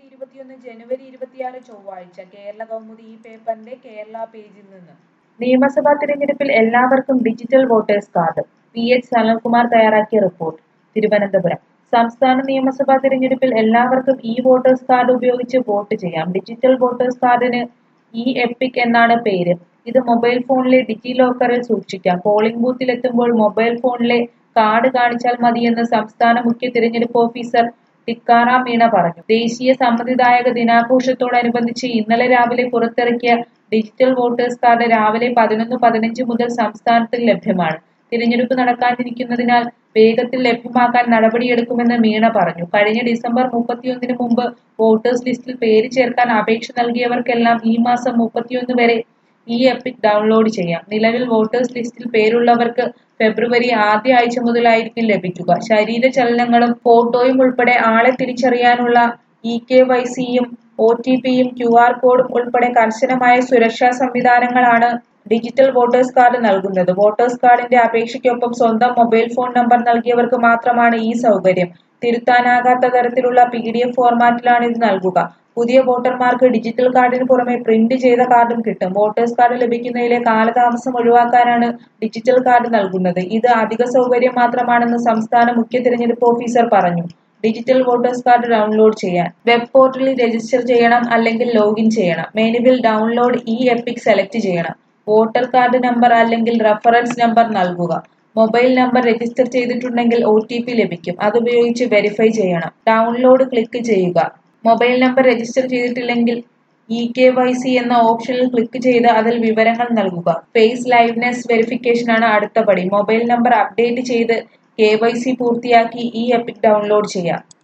ഇരുപത്തിയൊന്ന് ജനുവരി ഇരുപത്തിയാറ് ചൊവ്വാഴ്ച കേരള കൗമുദി ഈ പേപ്പറിന്റെ കേരള പേജിൽ നിന്ന് നിയമസഭാ തിരഞ്ഞെടുപ്പിൽ എല്ലാവർക്കും digital voters card P H Sanalkumar തയ്യാറാക്കിയ റിപ്പോർട്ട് തിരുവനന്തപുരം സംസ്ഥാന നിയമസഭാ തിരഞ്ഞെടുപ്പിൽ എല്ലാവർക്കും ഇ വോട്ടേഴ്സ് കാർഡ് ഉപയോഗിച്ച് വോട്ട് ചെയ്യാം ഡിജിറ്റൽ വോട്ടേഴ്സ് കാർഡിന് ഇ എപ്പിക് എന്നാണ് പേര് ഇത് മൊബൈൽ ഫോണിലെ ഡിജി ലോക്കറിൽ സൂക്ഷിക്കാം പോളിംഗ് ബൂത്തിൽ എത്തുമ്പോൾ മൊബൈൽ ഫോണിലെ കാർഡ് കാണിച്ചാൽ മതിയെന്ന് സംസ്ഥാന മുഖ്യ തിരഞ്ഞെടുപ്പ് ഓഫീസർ ടിക്കാറാം മീണ പറഞ്ഞു ദേശീയ സമ്മതിദായക ദിനാഘോഷത്തോടനുബന്ധിച്ച് ഇന്നലെ രാവിലെ പുറത്തിറക്കിയ ഡിജിറ്റൽ വോട്ടേഴ്സ് കാർഡ് രാവിലെ പതിനൊന്ന് പതിനഞ്ച് മുതൽ സംസ്ഥാനത്തിൽ ലഭ്യമാണ് തിരഞ്ഞെടുപ്പ് നടക്കാനിരിക്കുന്നതിനാൽ വേഗത്തിൽ ലഭ്യമാക്കാൻ നടപടിയെടുക്കുമെന്ന് മീണ പറഞ്ഞു കഴിഞ്ഞ ഡിസംബർ മുപ്പത്തിയൊന്നിന് മുമ്പ് വോട്ടേഴ്സ് ലിസ്റ്റിൽ പേര് ചേർക്കാൻ അപേക്ഷ നൽകിയവർക്കെല്ലാം ഈ മാസം മുപ്പത്തിയൊന്ന് വരെ ഈ എപ്പിക് ഡൗൺലോഡ് ചെയ്യാം നിലവിൽ വോട്ടേഴ്സ് ലിസ്റ്റിൽ പേരുള്ളവർക്ക് ഫെബ്രുവരി ആദ്യ ആഴ്ച മുതലായിരിക്കും ലഭിക്കുക ശരീരചലനങ്ങളും ഫോട്ടോയും ഉൾപ്പെടെ ആളെ തിരിച്ചറിയാനുള്ള ഇ കെ വൈ സിയും ഒ ടി പിയും ക്യു ആർ കോഡും ഉൾപ്പെടെ കർശനമായ സുരക്ഷാ സംവിധാനങ്ങളാണ് ഡിജിറ്റൽ വോട്ടേഴ്സ് കാർഡ് നൽകുന്നത് വോട്ടേഴ്സ് കാർഡിന്റെ അപേക്ഷയ്ക്കൊപ്പം സ്വന്തം മൊബൈൽ ഫോൺ നമ്പർ നൽകിയവർക്ക് മാത്രമാണ് ഈ സൗകര്യം തിരുത്താനാകാത്ത തരത്തിലുള്ള പി ഡി എഫ് ഫോർമാറ്റിലാണ് ഇത് നൽകുക പുതിയ വോട്ടർമാർക്ക് ഡിജിറ്റൽ കാർഡിന് പുറമെ പ്രിന്റ് ചെയ്ത കാർഡും കിട്ടും വോട്ടേഴ്സ് കാർഡ് ലഭിക്കുന്നതിലെ കാലതാമസം ഒഴിവാക്കാനാണ് ഡിജിറ്റൽ കാർഡ് നൽകുന്നത് ഇത് അധിക സൗകര്യം മാത്രമാണെന്ന് സംസ്ഥാന മുഖ്യ തിരഞ്ഞെടുപ്പ് ഓഫീസർ പറഞ്ഞു ഡിജിറ്റൽ വോട്ടേഴ്സ് കാർഡ് ഡൗൺലോഡ് ചെയ്യാൻ വെബ് പോർട്ടലിൽ രജിസ്റ്റർ ചെയ്യണം അല്ലെങ്കിൽ ലോഗിൻ ചെയ്യണം മെനുവിൽ ഡൗൺലോഡ് ഇ എപ്പിക് സെലക്ട് ചെയ്യണം വോട്ടർ കാർഡ് നമ്പർ അല്ലെങ്കിൽ റഫറൻസ് നമ്പർ നൽകുക മൊബൈൽ നമ്പർ രജിസ്റ്റർ ചെയ്തിട്ടുണ്ടെങ്കിൽ ഒ ടി പി ലഭിക്കും അതുപയോഗിച്ച് വെരിഫൈ ചെയ്യണം ഡൗൺലോഡ് ക്ലിക്ക് ചെയ്യുക മൊബൈൽ നമ്പർ രജിസ്റ്റർ ചെയ്തിട്ടില്ലെങ്കിൽ ഇ കെ വൈ സി എന്ന ഓപ്ഷനിൽ ക്ലിക്ക് ചെയ്ത് അതിൽ വിവരങ്ങൾ നൽകുക ഫേസ് ലൈവ്നെസ് വെരിഫിക്കേഷൻ ആണ് അടുത്ത പടി മൊബൈൽ നമ്പർ അപ്ഡേറ്റ് ചെയ്ത് കെ വൈ സി പൂർത്തിയാക്കി ഈ എപ്പിക് ഡൗൺലോഡ് ചെയ്യാം